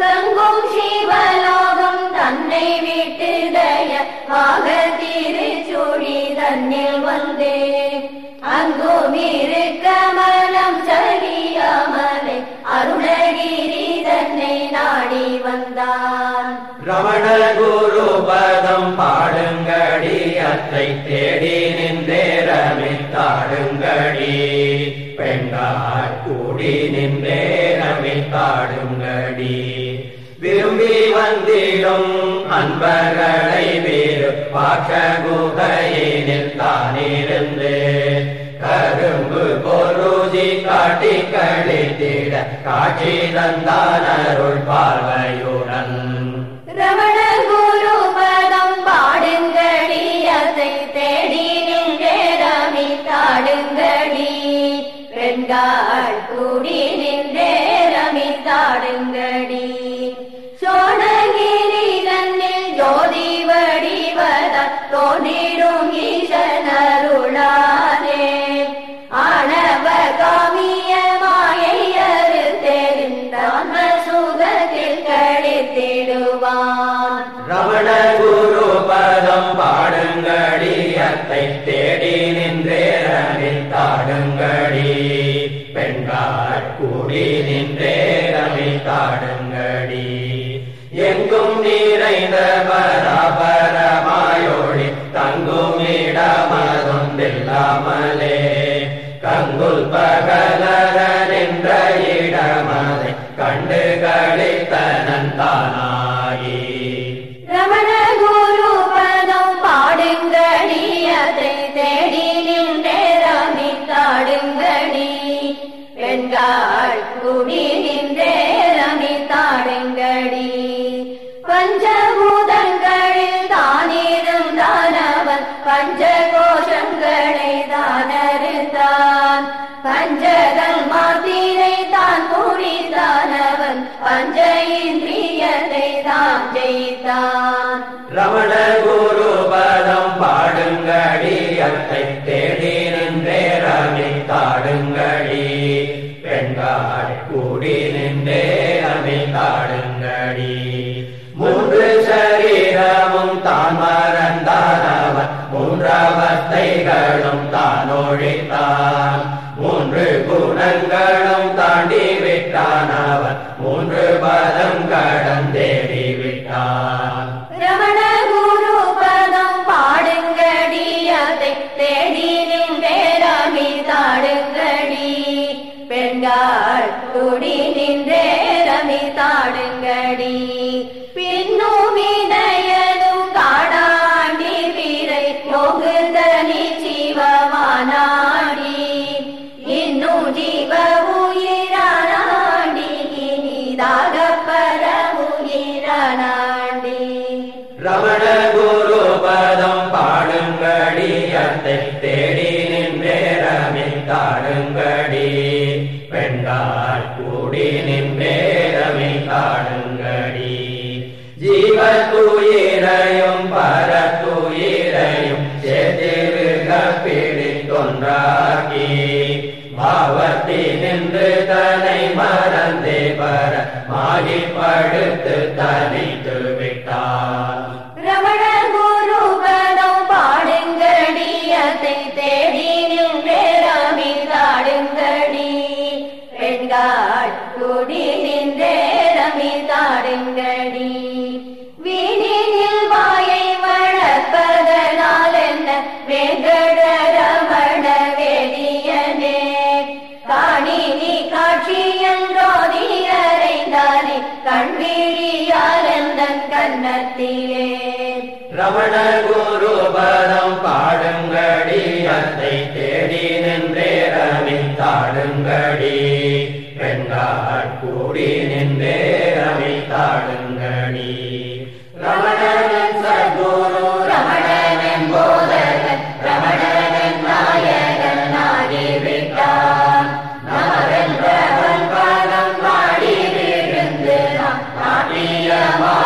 தங்கும் சிவலோகம் தன்னை விட்டு தயமாக திருச்சுழி தன்னில் வந்தே அங்கும் இருக்க மனம் சரியாமலை அருணகிரி தன்னை நாடி வந்தான் ரமண குரு பதம் பாடுங்கடி அத்தை தேடி நின்றே ரமித்தாடுங்கடி பெண்கார் கூடி நின்றே ரமித்தாடுங்கடி விரும்பி வந்திடும் அன்பர்களை வேறு பாக்க குகையினில் தானிருந்து கரும்பு பொருதி காட்டி கழித்திட காட்சி தந்தான் அருள் பார்வையுடன் ரமண குரு பதம் பாடுங்கடி அதை தேடி நின்றே ரமித்தாடுங்கடி பெண்கள் கூடி நின்றே ரமித்தாடுங்கடி சோழகிரி தன்னில் ஜோதி வடிவத தோன்றிடும் ஈசனருளாரே ஆணவ காமிய மாயை அறுத்தெறிந்தான்ம சுகத்தில் கழித்திடுவான் ரமண குரு பதம் பாடுங்கடி அத்தை தேடி நின்றே ரமித்தாடுங்கடி பெண்கார் கூடி நின்றே ரமித்தாடுங்கடி எங்கும் நிறைந்த பராபரமாயோழி தங்கும் இடமதொன்றில்லாமலே கங்குல் பகலர நின்ற இடமதை கண்டு கழித்தனன் தானாகி ரமண குரு பதம் பாடுங்கடி அதை தேடி நின்றே ரமித்தாடுங்கடி பெண்கள் குடி நின்றே ரமித்தாடுங்கடி பஞ்சபூதங்களில் தானிருந்தானவன் பஞ்ச கோஷங்களை தானறுத்தான் பஞ்சதல் மாத்திரை தான் முடித்தானவன் பஞ்ச இந்திரியத்தை தான் ஜெயித்தான் ரமண குரு பதம் பாடுங்கடி அத்தை தேடி நின்றே ரமித்தாடுங்கடி பெண்காள் கூடி நின்றே ரமித்தாடுங்கடி மூன்று சரீரமும் தான் மறந்தானவன் மூன்றவஸ்தைகளும் தான் ஒழித்தான் மூன்று குணங்களும் தாண்டி விட்டானவன் மூன்று பதம் கடந்தேறி விட்டான் ரமண குரு பதம் பாடுங்கடி அதை தேடி நின்றே ரமித்தாடுங்கடி பெண்கள் குடி நின்றே ரமித்தாடுங்கடி பின்னும் இணையதும் காடாண்டி வீரை யோகுதனி சிவமானாடி இன்னும் ஜீவ உயிரானாடி இனிதாக பர உயிரானாடி ரமண குரு பதம் பாடுங்கடி அத்தை தேடி நின்றே ரமித்தாடுங்கடி பெண்கால் கூடி நின்றே ரமித்தாடுங்கடி ஜீவ துயிரையும் பர துயிரையும் சேர்த்திருக பிடித்தொன்றாக்கி பாவத்தி நின்று தன்னை மறந்தே பர மாகி படுத்து தனித்து விட்டார் ரமண குரு பதம் பாடுங்கடி அதை தேடி நின்றே ரமிதாடுங்கடி பெண்கள் குடி நின்றே ரமிதாடுங்கடி வீணில் வாயை வளர்ப்பதனால் என்ன வேங்கட ரமண வேதியனே காணினி காட்சி என்றோதி அறைந்தானே கண்விழியால் எந்தன் கன்னத்திலே ரமண குரு பதம் பாடுங்கடி அத்தை தேடி நின்றே ரமித்தாடுங்கடி பெண்காள் கூடி நின்றே ரமித்தாடுங்கடி ரமணன் சத்குரு ரமணன் போதகன் ரமணன் நாயகன் ஆகிவிட்டான் நமதென்றவன் பதம் பாடி விழுந்து நாம் நாட்டியமா